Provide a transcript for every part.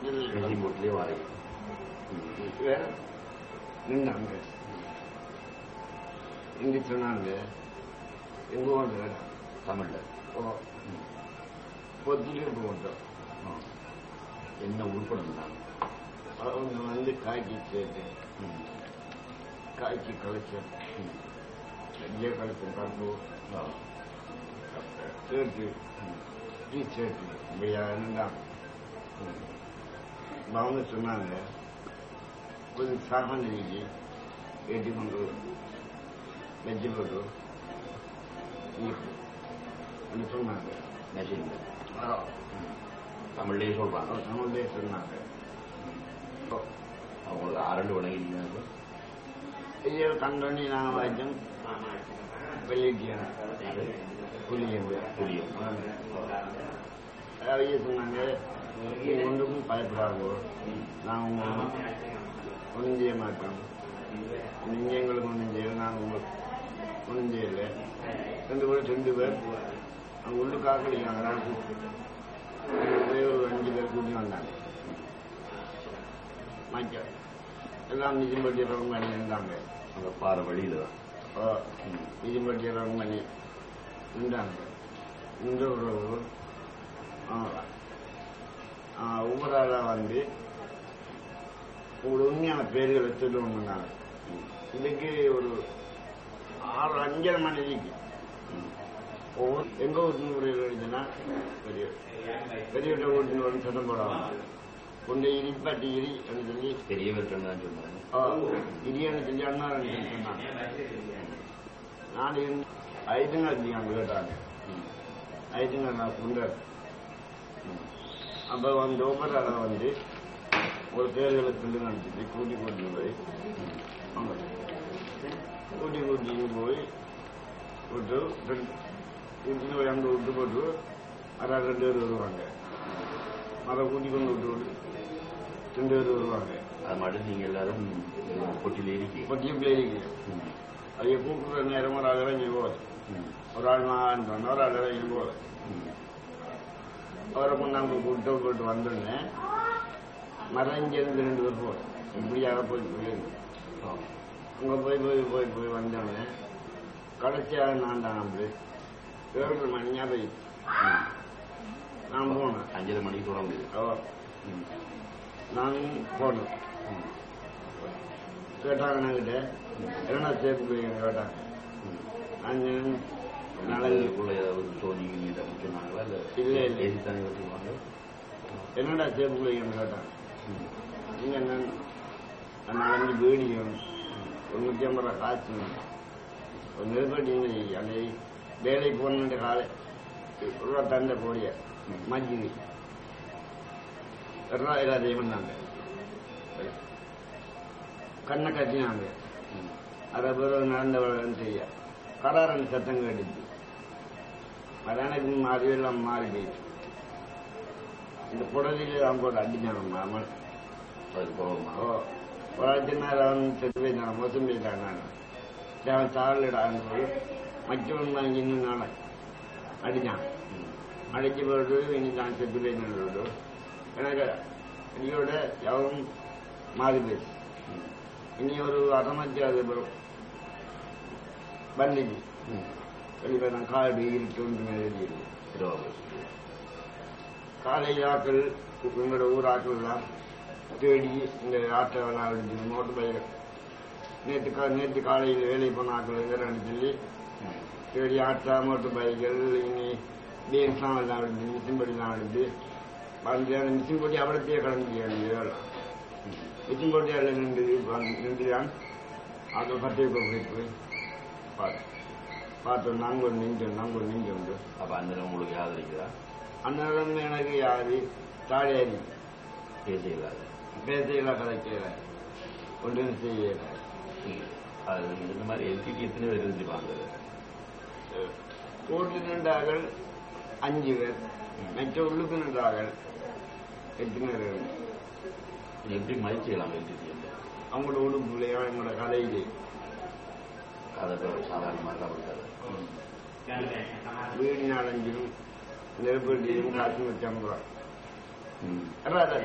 Machine போட்லயே வாடகை வேற நின்னாங்க இங்க சொன்னாங்க எங்க வந்து தமிழ்ல ஓ பொத்திலே போட்டோம் ஆ. என்ன உருப்படம் தான் அவங்க வந்து காய்ச்சி சேர்த்து காய்ச்சி கழிச்சேன் நெய்ய கழிச்சேன் கரும்பு சேர்த்து டீ சேர்த்து இப்படியா இருந்தாங்க அவங்க சொன்னாங்க கொஞ்சம் சாமான் இருக்கு ஏற்றி கொண்டு வெஜ்ஜு போட்டு இருக்கு சொன்னாங்க மெஷின் ஆ, தமிழ்லயே சொல்றாங்க அவங்க தமிழ்லேயே சொன்னாங்க ஓ, அவங்களுக்கு அரண்டு வணங்கிட்டீங்க ஐயோ கண்டோனி நாங்கள் வாய்ச்சோம் வெளியிட்டியான புளியங்க புரியும் ஐயா சொன்னாங்க நீங்க ஒன்றுக்கும் பயப்படாதோ நாங்கள் ஒன்றும் செய்ய மாட்டோம் நீங்க எங்களுக்கு ஒன்றும் செய்யல நாங்கள் உங்களுக்கு ஒன்றும் செய்யல ரெண்டு பேரும் ரெண்டு பேர் அங்கே உள்ளுக்காக இல்லைங்க அதனால கூப்பிட்டு ஒரே ஒரு அஞ்சு பேர் கூட்டி வந்தாங்க மாய்க்க எல்லாம் நிஜம் பட்டி ரவுண்ட் பண்ணி இருந்தாங்க அந்த பாறை வழியில தான் நிஜம் பட்டி ரவுண்ட் பண்ணி இருந்தாங்க இந்த ஒரு ஆ, ஒவ்வொரு ஆளாக வந்து உங்களோட உண்மையான பேர்களை சொல்லணும்னாங்க இன்னைக்கு ஒரு ஆறு அஞ்சரை மணிக்கு ஒவ்வொரு எங்க வீட்டு முறையில் எழுதுனா பெரிய பெரிய வீட்டு ஒரு சத்தம் போடாமல் கொண்டு இடிப்பாட்டி இடி என்று சொல்லி பெரியவர்கிட்ட தான் சொன்னாங்க ஆ, இடியான்னு சொல்லி அண்ணா சொன்னாங்க நான் இருந்து ஐதுங்க அதிகம் கேட்டாங்க ஐதுங்க நான் குண்டர் அப்ப வந்து ஒவ்வொரு ஆளா வந்து ஒரு பேர்களை சொல்லி நினைச்சிட்டு கூட்டி கூட்டி போய் அங்க கூட்டி கூட்டி போய் விட்டு ரெண்டு கூட்டிட்டு போய் அங்க விட்டு போட்டு அரை ரெண்டு பேர் வருவாங்க அதை கூட்டி கொண்டு விட்டு விட்டு ரெண்டு பேர் வருவாங்க அது மட்டும் நீங்க எல்லாரும் பொட்டில இருக்கீங்க பத்தியும் பிள்ளைங்க அதை கூப்பிடுற நேரம் ஒரு ஆள் இறங்கி போகுது ஒரு ஆள் நான் சொன்ன ஒரு ஆள் இறங்கி போகுது அவரை கொண்டாங்க கூப்பிட்டு போட்டு வந்தோடனே மறைஞ்சிருந்து ரெண்டு பேர் போகுது இப்படியாக போய் போயிருந்து அங்கே போய் போய் போய் போய் வந்தோடனே கடைசியாக நான் தான் அப்படி ஏழரை மணியாக போய் நான் போனேன் அஞ்சரை மணிக்கு தொடங்குது ஓ, நான் போனேன் கேட்டாங்க என்கிட்ட என்ன சேர்த்து போய் கேட்டாங்க நான் நாளைக்கு அதுக்குள்ள ஏதாவது சோதிங்க சொன்னாங்களா இல்ல இல்ல, இல்ல. ஏசி தானே வச்சுருவாங்க என்னடா சேர்த்து போய்ன்னு கேட்டாங்க நீங்க என்ன நான் நாலஞ்சு பீடியும் ஒரு நூற்றி ஐம்பது ரூபா காசு ஒரு நெருப்பட்டி அந்த வேலைக்கு போன காலை ரூபா தந்த போடிய மஜ்ஜி ரூபா எல்லாத்தையும் பண்ணாங்க கண்ணை கட்டினாங்க அதை பிறகு நடந்தவர்கள் செய்ய கடாரன் சத்தம் கேட்டுச்சு அது எனக்கு அறிவெல்லாம் மாறி போயிடுச்சு இந்த புடலில் அவன் போட்டு அடிச்சாங்க மாமன் அதுக்கு போகமா ஓ ஒரு அஞ்சு நேரம் அவன் செத்து போயிட்டான் மொத்தம் போயிட்டான் நான் அவன் சாவலிடான்னு போய் மற்றவன் தான் இன்னும் நாளை அடிச்சான் அடிச்சு போட்டு இனி நான் செத்து போயிட்டு எனக்கு அடியோட எவரும் மாறி போயிடுச்சு இனி ஒரு அரை மணி அது வரும் வந்துச்சு வெளியே நான் காடு இருட்டு ஒன்று மேலே இருபது காலை ஆக்கள் எங்களோட ஊர் ஆக்கள் எல்லாம் தேடி இந்த ஆட்டை விளையாடுச்சு மோட்டர் பைக் நேற்று கா நேற்று காலையில் வேலை போன ஆக்கள் இருக்கிறான்னு சொல்லி தேடி ஆட்டா மோட்டர் பைக்கள் இனி பீன்ஸ்லாம் விளையாடுது மிஷின் படிலாம் ஆடுது வந்து அந்த மிஷின் போட்டி அவடத்தையே கிளம்பி வேலை மிஷின் போட்டியால் நின்று நின்றுதான் ஆக்கள் பட்டை போய் போய் பார்த்தோம் பார்த்தோம் நாங்கள் ஒரு நிஞ்சோம் நாங்கள் ஒரு நிஞ்சம் உண்டு அப்ப அந்த நேரம் உங்களுக்கு ஆதரிக்கிறா அந்நேரம் எனக்கு யாரு தாடியாரி பேசலாது பேசையில கதைக்கல ஒன்றும் செய்யல அது இந்த மாதிரி எல்டிடி எத்தனை பேர் இருந்துப்பாங்க கூட்டு நின்றார்கள் அஞ்சு பேர் மற்ற உள்ளுக்கு நின்றார்கள் எட்டு பேர் எப்படி மதிச்சு செய்யலாம் எல்டிடி அவங்களோட உடுப்புலையோ எங்களோட கதையிலே அதை சாதாரணமாக கவனிக்காது வீடு நாலஞ்சிலும் நெருப்பட்டியும் காசு நூற்றி ஐம்பது ரூபா ம். வராது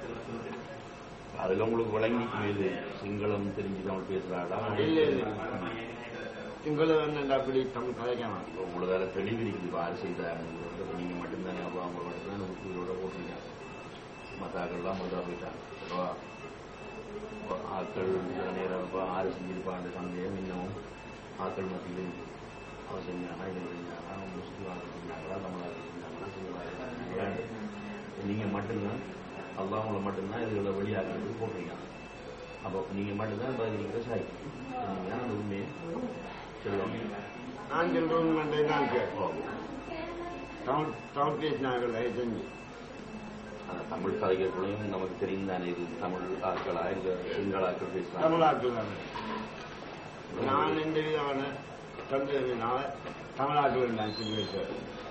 அதுல உங்களுக்கு விளங்கி இது சிங்களம் தெரிஞ்சு தமிழ் பேசுறாடா இல்ல, இல்ல. சிங்களம் என்ன அப்படி தமிழ் கலைக்கலாம் உங்களுக்கு அதில் தெளிவு இருக்குது யார் செய்தாங்க நீங்க மட்டும்தானே அப்போ அவங்க மட்டும்தான் உயிரோட போட்டுருக்காங்க மற்ற ஆக்கள்லாம் மொதல் போயிட்டாங்க அப்போ இப்போ ஆட்கள் சில நேரம் இப்போ ஆறு செஞ்சிருப்பாங்க சந்தேகம் இன்னும் ஆட்கள் மத்தியில் அவன் செஞ்சானா இது செஞ்சானா முஸ்லீம் ஆட்கள் செஞ்சாங்களா தமிழாக செஞ்சாங்களா சிங்களாக நீங்க மட்டும்தான் அல்லாஹ் உங்களை மட்டும்தான் இதுகளை வெளியாகிறது போட்டிருக்காங்க அப்போ நீங்க மட்டும்தான் பதினீங்க சாய் நீங்க அந்த உண்மையை சொல்லுவாங்க நான் சொல்றேன் மண்டே தான் ஓ. தமிழ் தமிழ் பேசினார்கள் செஞ்சு அந்த தமிழ் கதைகளுக்குள்ளையும் நமக்கு தெரிந்தானே இது தமிழ் ஆட்களா இல்ல சிங்கள ஆட்கள் பேசுறாங்க தமிழாக்கள் தான் நான் எந்த விதமான சந்தேகத்தினால தமிழாக்கள் நான் சொல்லி